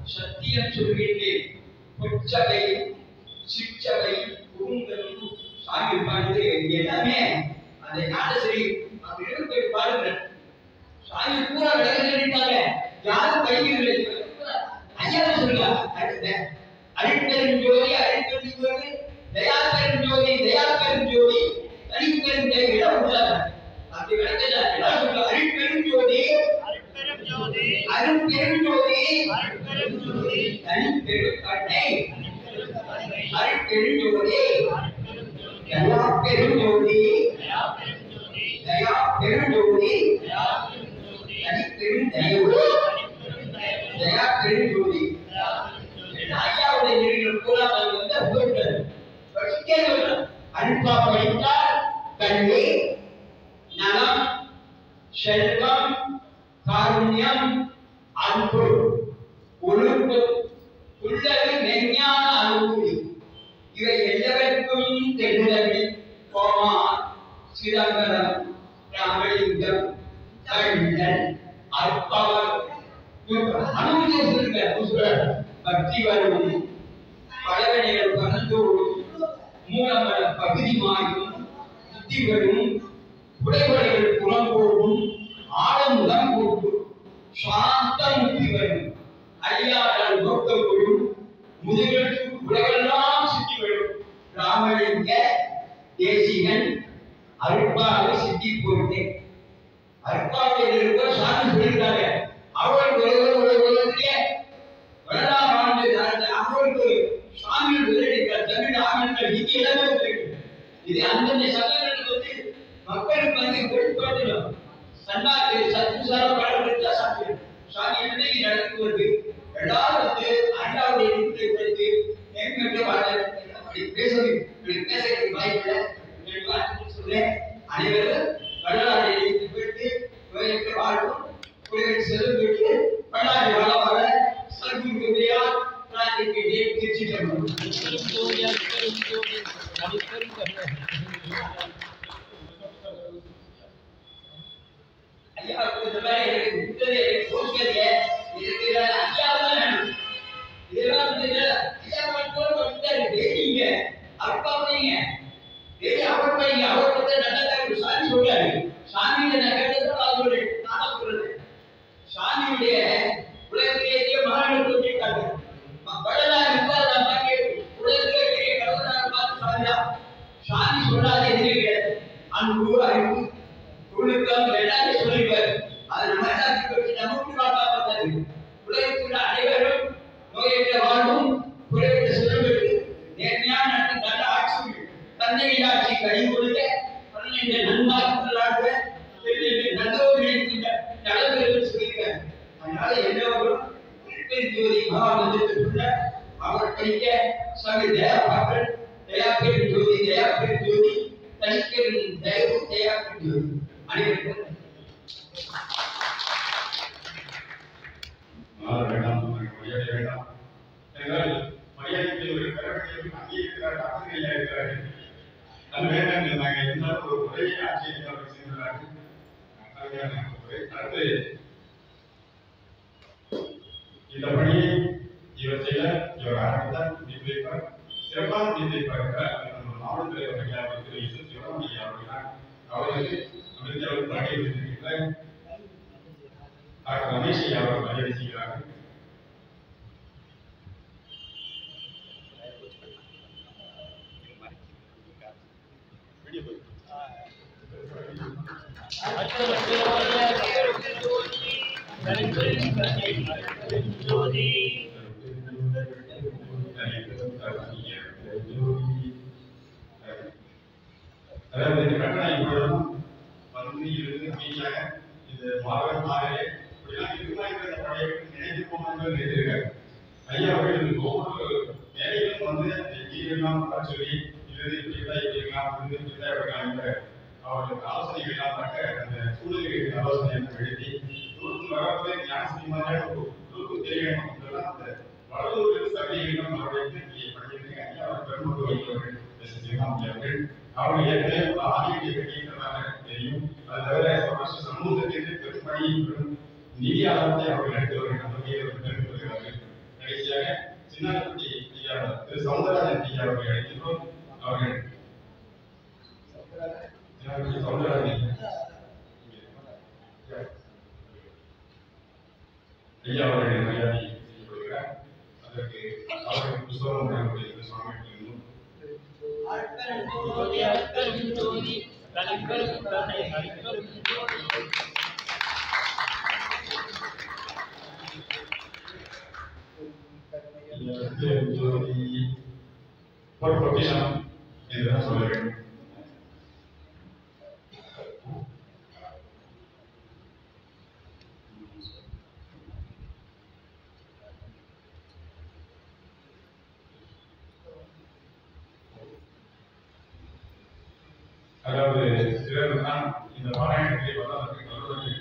சத்தியம் சொல்கின்றேன் பொச்சபை சிற்றபை குறுங்கல் சாமி பாடுது எல்லாமே அந்த நாடசரி அந்த இருபத்தி பாடுங்க சாமி பூரா விளக்க நினைப்பாங்க யாரும் கையில் ஐயா சொல்லுங்க அடுத்த அழிப்பெரும் ஜோதி அழிப்பெரும் ஜோதி தயா பெரும் ஜோதி தயா பெரும் ஜோதி தனிப்பெரும் ஜெய இடம் உள்ளாங்க அப்படி விளக்கல இடம் சொல்லுங்க அழிப்பெரும் ஜோதி அருட்பெரும் ஜோதி அருட்பெரும் ஜோதி அருட்பெரும் ஜோதி தனிப்பெரும் கட்டை அருட்பெரும் அருட்பெரும் ஜோதி ஜோதி தயா பெரும் ஜோதி தயாபெரும் ஜோதி தயா பெரும் ஜோதி தயாபெரும் ஜோதி தனிப்பெரும் தயவு அருட்பெரும் தயவு தயா பெரும் ஜோதி தயாபெரும் ஜோதி ஐயாவுடைய நெறிகள் பூரா அது வந்து போயிட்டது படிக்கே சொல்றேன் அன்பா படித்தால் கல்வி நலம் செல்வம் காருண்யம் அன்பு ஒழுங்கு உள்ளது மெஞ்ஞான அனுபூதி இவை எல்லாவருக்கும் தெளிதவி கோமார் சிதம்பரம் ராமலிங்கம் கண்ணன் அற்பவர் அனுபவிச்சிருக்க பக்தி வரும் பழவனைகள் பறந்தோடும் மூலமர பகுதி மாயும் புத்தி வரும் உடைவடைகள் புறம்போடும் ஆழமுகம் போடும் சாந்த முக்தி வரும் அழியாடல் நோக்கம் வரும் முதுகில் உலகெல்லாம் சுற்றி வரும் ராமலிங்க தேசிகன் அருட்பாவை சித்தி போயிட்டேன் அற்பாவுடைய இருக்க சாமி சொல்லியிருக்காங்க அவள் ஒரு ஒரு உலகத்திலே வரலாம் வாழ்ந்து அந்த அவளுக்கு சாமி சொல்லியிருக்கார் தமிழ் ஆங்கில ஹிந்தி எல்லாமே இருக்கு இது அந்தந்த சமயங்களுக்கு வந்து மக்களுக்கு வந்து வெளிப்படுத்தணும் சன்னாக்கு சத்துசார பழப்படுத்தா சாமி சாமி என்னைக்கு நடந்து வருது எல்லாரும் வந்து அண்ணாவுடைய நிறுத்தை படித்து எங்கிட்ட வாழ அப்படி பேசுவது இப்படி பேசுறதுக்கு வாய்ப்பில்லை நான் வார்த்தை சொல்றேன் அனைவரும் வரலாறு எழுதி போயிட்டு கோயிலுக்கு வாழும் கோயிலுக்கு செல்லும் போயிட்டு வரலாறு வாழ வாழ சர்க்குருமையா நாட்டுக்கு திருச்சிட்டம் அருட்பெரும் ஜோதி அருட்பெரும் ஜோதி அருட்பெரும் ஜோதி ஐயா இந்த மாதிரி எனக்கு விட்டதே எனக்கு போச்சுக்காதீங்க இதுக்கு நான் ஐயாவை தான் வேணும் இதெல்லாம் வந்து ஐயா மட்டும் வந்துட்டாரு டெய்லிங்க அப்பா பண்ணீங்க டெய்லி அவர் பண்ணீங்க அவர் வந்து நல்லதா ஒரு சாமி சொல்றாரு சாமியில நான் கேட்டது நான் சொல்றேன் நானா சொல்றது சாமியுடைய உலகத்திலேயே மகான்கள் சொல்லிட்டாங்க படலாம் இருப்பார் நான் பாக்கி உலகத்திலே பெரிய கடவுளாக பார்த்து சாமிதான் சாமி சொல்லாத எதிரே கிடையாது அன்பு அறிவு ஒழுக்கம் எல்லாத்தையும் சொல்லிப்பாரு அது நம்ம எல்லாத்தையும் வச்சு நமக்கு பார்த்தா பார்த்தாரு உலகத்தில் அனைவரும் நோயற்ற வாழ்வும் குறைவற்ற செல்வெட்டு நேர்மையான நடந்து நல்ல ஆட்சி தந்தை ஆட்சி கை கொடுக்க பன்னெண்டு நன்மார்கள் நல்லவர்கள் இருக்கின்ற தலைவர்கள் சொல்லியிருக்காரு அதனால எல்லோரும் திருப்பதி ஜோதி மகாமந்திரத்துக்குள்ள அவர் படிக்க சுவாமி தயாபாக்கள் தயாபெரும் ஜோதி தயாபெரும் ஜோதி தனிப்பெரும் தயவு தயாபெரும் ஜோதி அனைவருக்கும் மாற வேண்டாம் மரியாதை வேண்டாம் என்றால் மரியாதைக்கு ஒரு பெறவேண்டிய அங்கே இருக்கிறார் ஆசிரியர் இருக்கிறார்கள் அது வேண்டாம் நாங்கள் இருந்தாலும் ஒரு உரையை ஆட்சியை அவர்கள் செய்துள்ளார்கள் அருமையான உரை அடுத்து இந்த பணியை இவர் செய்ய இவர் ஆரம்பித்தார் நிர்வகிப்பார் சிறப்பாக நிர்வகிப்பார் நம்ம மாவட்ட தலைவர் அவர்கள் திரு இசை சிவராமையா அவர்கள் அவர்களுக்கு அமிர்தவர் பணியை வைத்திருக்கின்ற டாக்டர் ரமேஷ் ஐயா அவர்கள் மரியாதை செய்கிறார்கள் ஜோதி அதாவது இந்த கட்டணம் இப்பொழுதும் வந்து இருந்து மீதியாக இந்த மாவட்ட மாறே இப்படிலாம் இருக்குமா என்ற பழைய நினைத்து போகணும்னு நினைத்திருக்காரு ஐயா அவர்கள் ஒவ்வொரு வேலைகளும் வந்து அந்த ஜீவனம் வர சொல்லி இது இப்படிதான் இப்படிலாம் வந்து இப்படிதான் இருக்கலாம் என்ற அவர்களுக்கு ஆலோசனைகள் எல்லாம் பார்க்க அந்த சூழ்நிலைகளுக்கு ஆலோசனை எல்லாம் எழுதி நூறுக்கும் வராமல் ஞானசனி மாதிரியான ஒரு நூறுக்கும் தெரிய வேண்டும் இதெல்லாம் அந்த வடலூரில் சபையிடம் அவருடைய இங்கே படிக்கிறீங்க ஐயா அவர் பெருமக்கள் வைத்தவர்கள் எஸ் சிவகாமி அவர்கள் அவர்கள் ஏற்கனவே ஒரு ஆதியை கட்டியிருக்கிறதாக தெரியும் அது தவிர சமஸ்த சமூகத்திற்கு பெரும் பணியை பெரும் நிதி ஆதாரத்தை அவர்கள் எடுத்தவர்கள் நம்பிக்கையை அவர்கள் தெரிந்து கொள்கிறார்கள் ஐயா அவர்கள் மரியாதை செய்யப்படுகிறார் அதற்கு அவர்கள் புஸ்தகம் வழங்கப்படுகிறது சுவாமிகளிடம் ஜோதி அருட்பெரும் ஜோதி தனிப்பெரும் கருணை அருட்பெரும் ஜோதி ஒரு பொக்கிஷம் என்றுதான் சொல்ல வேண்டும் அதாவது சிலர் தான் இந்த பாராயணத்தை வல்லவர்கள் நல்லவர்கள்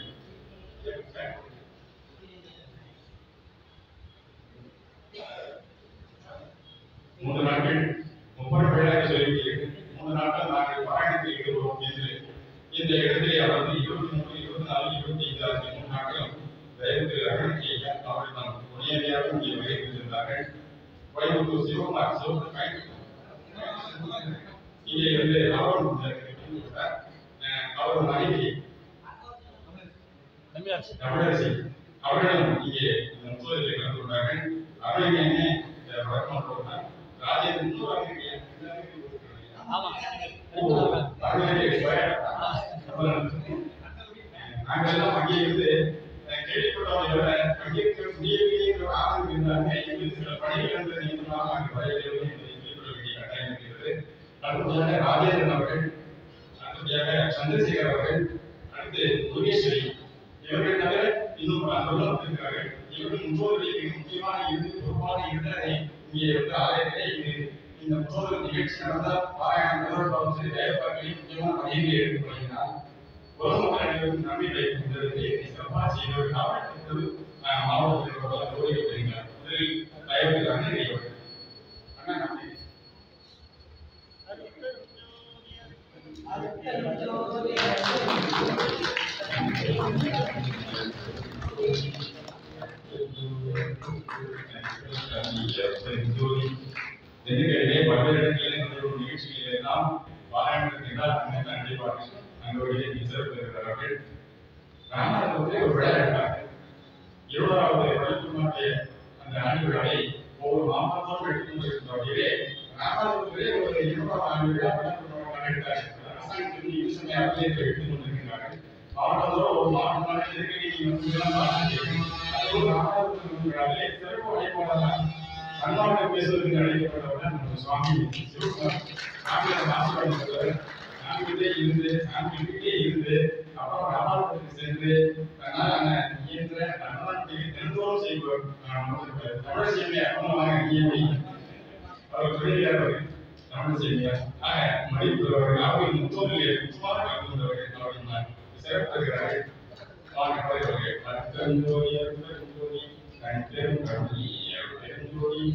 மூன்று நாட்கள் முப்பது பேராக சொல்லிவிட்டீர்கள் மூன்று நாட்கள் நாங்கள் பாராயணத்தில் ஈடுபடுவோம் என்று இந்த இடத்திலே அமர்ந்து இருபத்தி மூணு இருபத்தி நாலு இருபத்தி ஐந்து ஆகிய மூன்று நாட்களும் தயவுக்கு அகழ்ச்சி ஐயா அவர்கள் நாம் உடனடியாக இங்கே வருகின்றார்கள் கோயம்புத்தூர் சிவகுமார் சிவகுமார் இங்கே இருந்து அவர் அவர் மனைவி தமிழரசு தமிழரசி அவர்களும் இங்கே இந்த முத்துவதிலே கலந்து கொண்டார்கள் அவர்கள் என்ன வழக்கம் போட்டார் ராஜேந்திரன் இன்னொரு ஆசிரியர் ஆமா நாங்கெல்லாம் அங்கே இருந்து கேள்விப்பட்டவங்க விட பங்கேற்க முடியவில்லைங்கிற ஆதரவு இருந்தாங்க எங்களுக்கு சில பணிகள் இருந்த நிமித்தமாக அங்கு வரையிலே சொல்லிக்கொள்ள வேண்டிய கட்டாயம் இருக்கிறது அடுத்ததாக ராஜேந்திரன் அவர்கள் அடுத்ததாக சந்திரசேகர் அவர்கள் அடுத்து முருகேஸ்வரி இவர்கள் தவிர இன்னும் பல அன்பர்களும் இருக்கிறார்கள் இவர்கள் முன்னோர்களில் மிக முக்கியமான இருந்து பொறுப்பான இருந்ததை இங்கே வந்து ஆலயத்திலே இது இந்த முன்னோர்கள் நிகழ்ச்சி நடந்தால் பாராயணம் முதல்வரும் சரி தேவப்பாக்களில் முக்கியமான பணிகளை எடுத்துக் கொள்கிறார் பொதுமக்கள் அனைவருக்கும் நன்றி வைக்கின்றது சிறப்பாக செய்தவர்கள் அவர்கள் மாவட்டத்தில் பல கோரிக்கை வருகிறார் முதலில் தயவு நன்றி வைப்பவர் அண்ணா நன்றி திண்டுக்கல்லிலே பல்வேறு இடங்களிலே நடைபெறும் நிகழ்ச்சிகளில் எல்லாம் பாராயணத்துக்கு என்றால் அங்கே கண்டிப்பாக அங்கோடைய சிறப்பு இருக்கிறார்கள் ராமநாதபுரத்திலே ஒரு விழா எடுத்தாங்க இருபதாவது பள்ளிக்குமாரத்தை அந்த ஆண்டு விழாவை ஒவ்வொரு மாவட்டத்தோடு எடுத்துக்கொண்டு இருந்த வகையிலே ராமநாதபுரத்திலே ஒரு இருபதாம் ஆண்டு விழா பள்ளிக்குமாரமாக எடுத்தார்கள் அரசாங்கத்தின் யூசனை அபிலேயத்தை எடுத்துக் கொண்டிருக்கிறார்கள் மாவட்டத்தோடு ஒரு மாவட்டமாக நெருக்கடி இதெல்லாம் பார்த்துருக்கீங்க அது ஒரு ராமநாதபுரம் விழாவிலே சிறப்பு வழிபாடலாம் கர்நாடக பேசுவதற்கு அழைக்கப்பட்டவர் நம்ம சுவாமி சிவகுமார் நாங்கள் ஆசீர்வாதம் நாங்களே இருந்து நாங்கள் வீட்டிலே இருந்து அப்புறம் ராமாபுரத்துக்கு சென்று அதனால இயன்ற தமிழ்நாட்டுக்கு தினந்தோறும் செய்வோம் தமிழ் செய்தியை அப்புறமாக இயங்கி அவர் துணைவியார் அவர் தமிழ் செய்தியார் ஆக மதிப்புள்ளவர்கள் அவர்கள் முத்தோர்கள் முக்கியமாக கலந்து கொண்டவர்கள் அவர்கள் சிறப்பு பெறுகிறார்கள் வாங்க அவர்கள் அத்தஞ்சோதி அருந்தோதி கண்டெரும் கருணி அருந்தோதி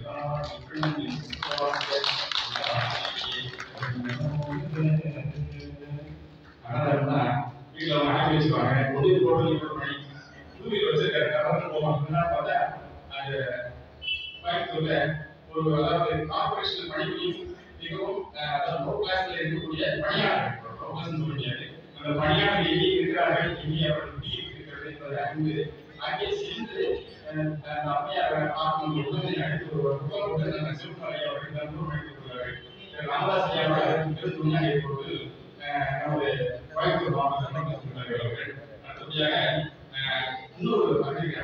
அதனால வீட்டுல அவங்க ஆக்கி வச்சுக்குவாங்க முடிவு போட்டு இப்போ பண்ணி தூக்கி வச்சிருக்காரு கவர்ந்து போவாங்க முன்னாடி பார்த்தா அது கோயம்புத்தூர்ல ஒரு அதாவது கார்பரேஷன் பணிபுரியும் மிகவும் அஹ், அதாவது லோ கிளாஸ்ல இருக்கக்கூடிய பணியாளர்கள் லோ கிளாஸ் சொல்ல முடியாது அந்த பணியாளர்கள் எங்கே இருக்கிறார்கள் எங்கே அவர்கள் குடியிருப்பு இருக்கிறது என்பதை அறிந்து அங்கே சென்று அஹ், அந்த அம்மையார் பார்க்கும் உதவி அழைத்து ஒரு புத்தகம் போட்டு அந்த சிவகுமாரி அவர்கள் தந்தூர் அழைத்து கொள்வார்கள் ராமதாஸ் ஐயா அவர்கள் துணியாக இப்பொழுது அஹ், நமது கோயம்புத்தூர் மாவட்ட சட்டமன்ற உறுப்பினர்கள் அவர்கள் அடுத்தபடியாக அஹ், இன்னொரு பத்திரிகை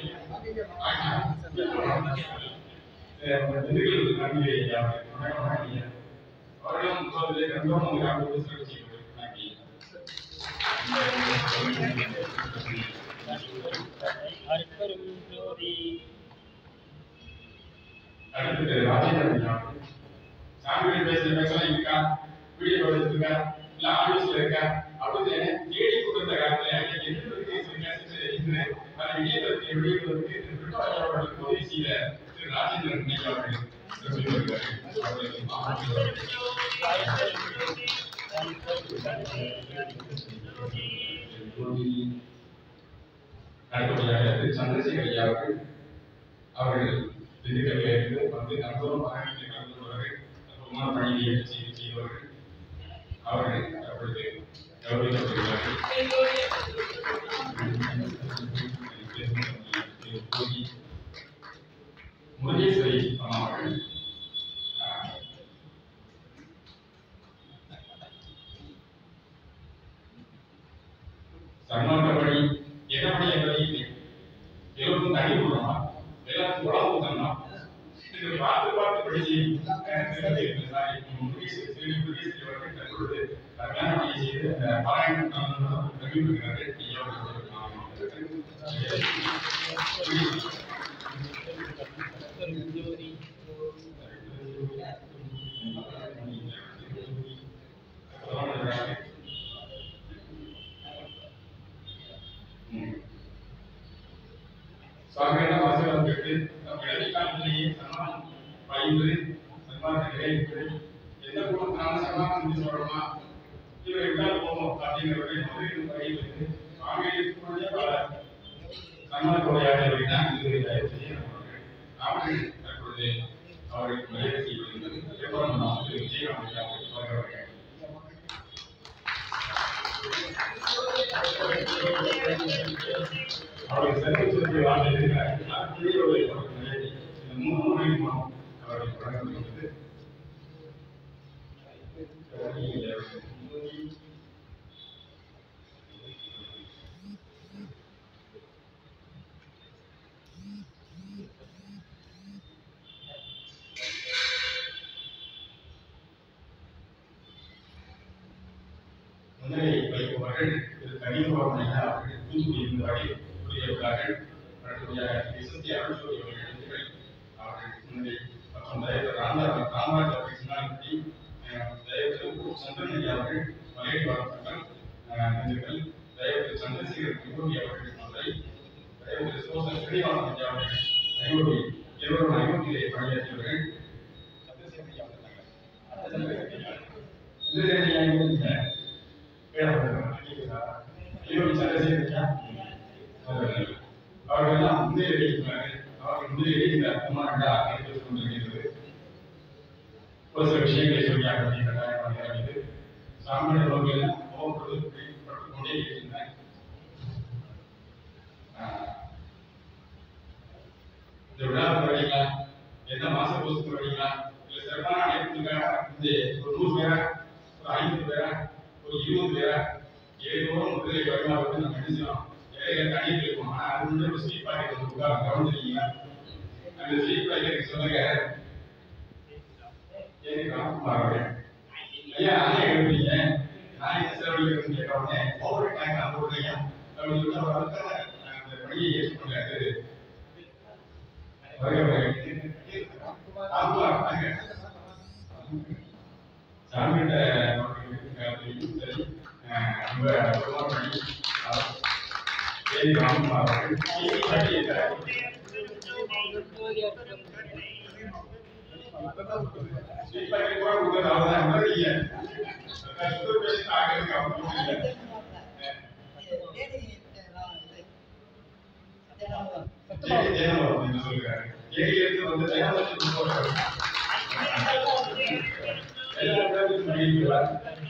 திண்டுக்கல் நன்றி ஐயா அவர்கள் அவர்களும் முதலிலே கண்டோம் அவங்க அவர்கள் சிறப்பு செய்வது நன்றி அருட்பெரும் ஜோதி அடுத்தது ராஜேந்திரன் ஐயா அவர்கள். சாமிகள் பேசுற பேசலாம் இருக்கா வீடியோ எடுத்து இருக்கா இல்ல ஆபீஸ்ல இருக்கா அப்படின்னு தேடி கொடுத்த காலத்துல அன்னைக்கு என்ன இருக்கு சொல்லி மெசேஜ் இருந்து அதை வெளியிடறதுக்கு வெளியிடுவதற்கு திரு பிரிட்டோரியா அவர்களுக்கு உதவி செய்த திரு ராஜேந்திரன் ஐயா அவர்கள் சிறப்பு செய்திருக்கிறார்கள். அவர்களுக்கு மாவட்ட அடுத்தபடியாக திரு சந்திரசேகர் ஐயா அவர்கள் அவர்கள் திண்டுக்கல்ல இருந்து வந்து நண்பரும் பாராயணத்தை கலந்து கொள்வார்கள் அற்புதமான பணியை செய்து செய்வார்கள் அவர்கள் அப்பொழுது கௌரவிக்கப்படுகிறார்கள் திருமதி முருகேஸ்வரி அம்மா அவர்கள் ஆஹ், சன்மார்க்கப்படி என்ன படி என்பதை எல்லோருக்கும் தனி கொடுக்கணுமா எல்லாருக்கும் உடம்பு ஊத்தணுமா இது பார்த்து பார்த்து படிச்சு சாரி முருகேஸ்வரி முருகேஸ்வரி அவர்கள் தற்பொழுது அருமையான பணியை செய்து அந்த பாராயணம் கல்விக்கிறாரு ஐயா அவர்கள் சாமியான வாசகம் கேட்டு நம் இளமை காலத்திலேயே சன்மானம் பயின்று சன்மானத்தை நிறைவேற்றி எந்த குடும்பத்தினாலும் சன்மானம் செஞ்சு சொல்றோமா இவர் எங்கால் போவோம் அப்படிங்கிறவரை முதலில் பயின்று சாமியை இருக்கக்கூடிய பல சன்மான கொலையாக தான் இது தயவு செய்ய அவர்கள் தற்பொழுது அவர்களுக்கு மரியாதை செய்வது எப்பறம் நாம் விஜயகாந்த் அவர்கள் வருகிறவர்கள் அவர்கள் செல்வத்திற்கு வாழ்ந்து இருக்கிறார்கள் அப்படியே ஒரு நிலையை இந்த மூணு முறையும் அவர்கள் வழங்கப்படுகிறது முன்னிலை வைப்பவர்கள் திரு கனிமோகன் ஐயா அவர்கள் தூத்துக்குடியிலிருந்து வரை கூறியுள்ளார்கள் அடுத்தபடியாக எஸ்எஸ்டி அருள்சோதி அவர்கள் எழுத்துக்கள் அவர்கள் முன்னிலை மற்றும் தயவு ராமராஜ் ராமராஜ் அவர்கள் சின்னாடி தயவு சந்திரன் ஐயா அவர்கள் மலையடி வாழ்த்துக்கள் நெஞ்சுகள் தயவு சந்திரசேகர் விபூதி அவர்கள் மதுரை தயவு சோசன் ஸ்ரீனிவாசன் ஐயா அவர்கள் ஐநூறு இருவரும் ஐநூற்றிலே பணியாற்றியவர்கள் சந்திரசேகர் ஐயா அவர்கள் சந்திரசேகர் ஐயா இங்கே அவர்களெல்லாம் முந்தைய எழுதியிருக்கிறார்கள் அவர்கள் முந்தைய எழுதிய அர்த்தமாக எடுத்து கொண்டிருக்கிறது ஒரு சில விஷயங்களை சொல்லியாக கட்டாயமாக சாமானிய நோக்கில் அவ்வப்பொழுது பட்டுக் கொண்டே இருக்கின்றன இந்த விழாவுக்கு வரீங்களா என்ன மாச கோஷத்துக்கு வரீங்களா இல்ல சிறப்பான அழைப்புக்காக இந்த ஒரு நூறு பேரா ஒரு ஐநூறு பேரா ஒரு இருபது பேரா ஏழுநூறு முதலில் வருமாறு வந்து நம்ம என்ன செய்யலாம் ஏழைகள் தனியாக இருக்கும் ஆனா அது வந்து ஒரு ஸ்வீட் பாக்கெட் வந்து உட்கார கவனிச்சிருக்கீங்க அந்த ஸ்வீட் பாக்கெட் சொல்லுங்க ஏன் ராம்குமார் அவர்கள் ஐயா நானே எழுதுறீங்க நான் என்ன செலவழிக்கிறேன்னு கேட்ட உடனே ஓவர் டேங்க் அந்த விடுறீங்க அப்படின்னு சொல்லி அவர் அதுக்கான அந்த பணியை ஏற்றுக்கொண்டாரு வருக வருக ராம்குமார் வாங்க சாமிகிட்ட அவர்களுக்கு சரி ரொம்ப அற்புதமான பணி தேவி ராம்குமார் அவர்கள் பணி இருக்கிறார். ஸ்வீட் பாக்கெட் கூட கொடுக்கறது அவர்தான் உணர்றீங்க சுகர் பேஷண்ட் ஆகிறதுக்கு அவங்க கொடுக்கல தேவி தேனவரம் என்று சொல்கிறாரு தேனியிலிருந்து வந்து தேனவரத்துக்கு போகிறார் எல்லா இடத்துக்கும் பண்ணியிருக்கிறார்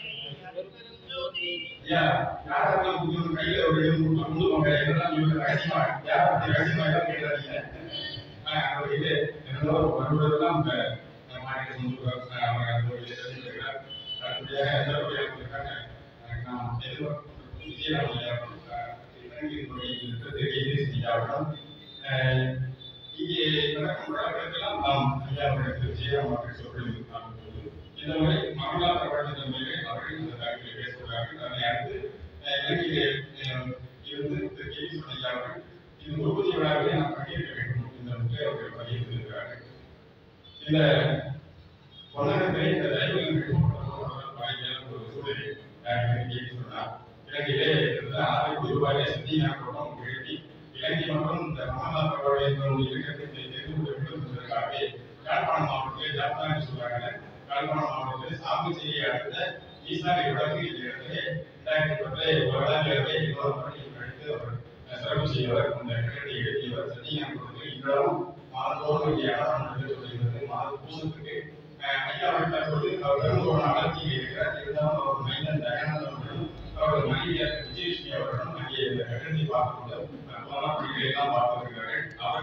ஐயா யாரெல்லாம் புது கையில ஒரு முட்டு முழுவாங்க இதெல்லாம் இவங்க ரகசியமா யார் அப்படி ரகசியமா எல்லாம் கேட்கறாதீங்க அவர் இது என்னதோ வருவதெல்லாம் இந்த மாநில சொந்த அவங்க அந்த ஒரு தெரிஞ்சிருக்கிறார் அடுத்தபடியாக எதிர்ப்பு இருக்காங்க நாம் எதிர்ப்பு விஜயராமையா இலங்கையினுடைய திட்டத்தை செய்யாவிடம் இங்கே நடக்கும் விழாக்களுக்கெல்லாம் நாம் ஐயா அவர்களுக்கு விஜயராம் அவர்கள் சொல்லியிருக்கிறார் இந்த முறை மங்களா பிரபலத்தின் முறையிலே அவர்கள் இந்த தகவலை பேசுகிறார்கள் அதனை அடுத்து அஹ், இலங்கையிலே அஹ், இருந்து திரு கே வி சொன்னையா அவர்கள் இந்த உற்பத்தி விழாவிலே நாம் பங்கேற்க வேண்டும் இந்த முறை அவர்கள் பங்கேற்றிருக்கிறார்கள் இந்த பொன்னகத்தை இந்த தயவுகள் வாங்கியான ஒரு சூழலை அஹ், திரு கே வி சொன்னார் இலங்கையிலே இருந்த ஆறு கோடி ரூபாயை சத்தியான கூட்டம் எழுதி இலங்கை மற்றும் இந்த மங்களா பிரபல என்பவருடைய இலக்கத்தை தெரிந்து கொள்ள வேண்டும் என்பதற்காகவே யாழ்ப்பாணம் மாவட்டத்திலே ஜாப்தான் சொல்றாங்க யாழ்ப்பாணம் மாவட்டத்தில் சாப்பிச்சேரியை அடுத்த ஈசாரி வடக்கு இடத்திலே இரண்டாயிரத்தி பத்தில் ஒரு வருடங்களிலே இன்னொரு பணியை கழித்து அவர் அஹ், சிறப்பு செய்தவர் அந்த கட்டத்தை எழுதியவர் சத்தியம் கொடுத்து இன்றும் மாதத்தோடு இங்கே அடாரம் நடந்து கொண்டிருக்கிறது மாத பூசத்துக்கு அஹ், ஐயா அவர்கள் தற்போது அவர் பெரும்புற அடர்த்தியில் இருக்கிறார் இருந்தாலும் அவர் மைந்தன் தயானந்த அவர்களும் அவரது மனைவியார் விஜயலட்சுமி அவர்களும் அங்கே இந்த கட்டத்தை பார்த்துக் கொண்டு அற்புதமான பணிகளை எல்லாம் பார்த்து வருகிறார்கள் அவர்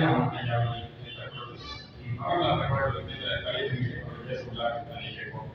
ஸ்ரீராமன் ஐயா அவர்கள் தற்பொழுது வரலாறு தகவல் இந்த கலையை பேச உள்ளார் அதை கேட்போம்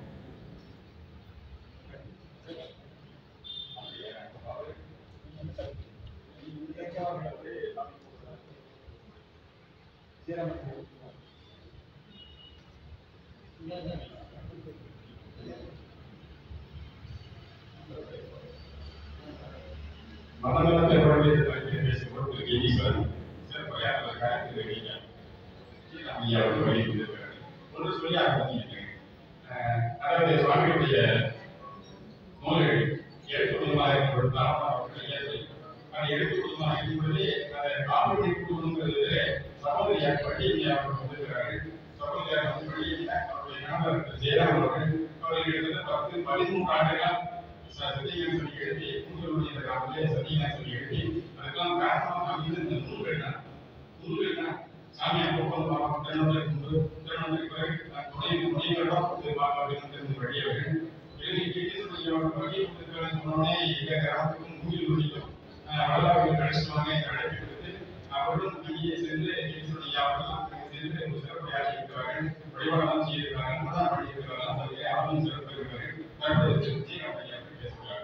மதநலத்தை பற்றி பேசும்போது திரு ஈஸ்வரன் சிறப்பாக அந்த காரியத்தை வெளியிட்டார் ஐயா அவர்கள் வெளியிட்டிருக்கிறார் ஒன்று சொல்லி ஆரம்பித்தீங்க அதாவது சுவாமியுடைய நூல்கள் எழுத்து குடும்பமாக இருக்கும் தாராளமாக அவர்கள் இயற்கை அது எழுத்து குடும்பமாக இருக்கும் பொழுது அதை காப்பீடு குடும்பங்கிறது சகோதரியார் பள்ளியை அவர்கள் வந்திருக்கிறார்கள் சகோதரியார் வந்து பள்ளியில் அவருடைய கணவர் ஜெயராம் அவர்கள் அவர்கள் கிட்டத்தட்ட பத்து பதிமூன்று ஆண்டுகள் சத்தியம் சொல்லி எழுதி உங்களுடைய இந்த காலத்திலே சத்தியம் சொல்லி எழுதி அதுக்கெல்லாம் காரணமாக அமைந்த இந்த நூல்கள் தான் நூல்கள் தான் சாமி அப்போ வந்து பார்ப்போம் திருநெல்வேலி முன்பு திருநெல்வேலி பிறகு துணை துணைகளோட வந்து பார்க்க அப்படின்னு தெரிந்து வழியவர்கள் எழுதி கேட்டு கொஞ்சம் வழி கொடுத்துருக்காங்க சொன்னோடனே எங்க கிராமத்துக்கும் மூங்கில் நுடிக்கும் வரலாறு கழிச்சுவாங்க இந்த அழைப்பு கொடுத்து அவர்களும் அங்கேயே சென்று ஈஸ்வரன் அவர்களும் அங்கே சென்று ஒரு சிறப்பு ஆகியிருக்கிறார்கள் வழிபாடெல்லாம் செய்திருக்கிறார்கள் மதம் பண்ணியிருக்கிறார்கள் அதில் யாரும் சிறப்பு இருக்கிறார்கள் தற்போது சுற்றி நம்ம ஐயா பேசுகிறார்கள்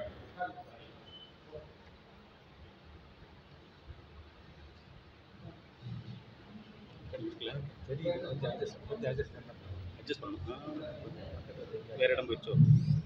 அட்ஜஸ்ட் பண்ணணும் வேற இடம் போயிடுச்சோ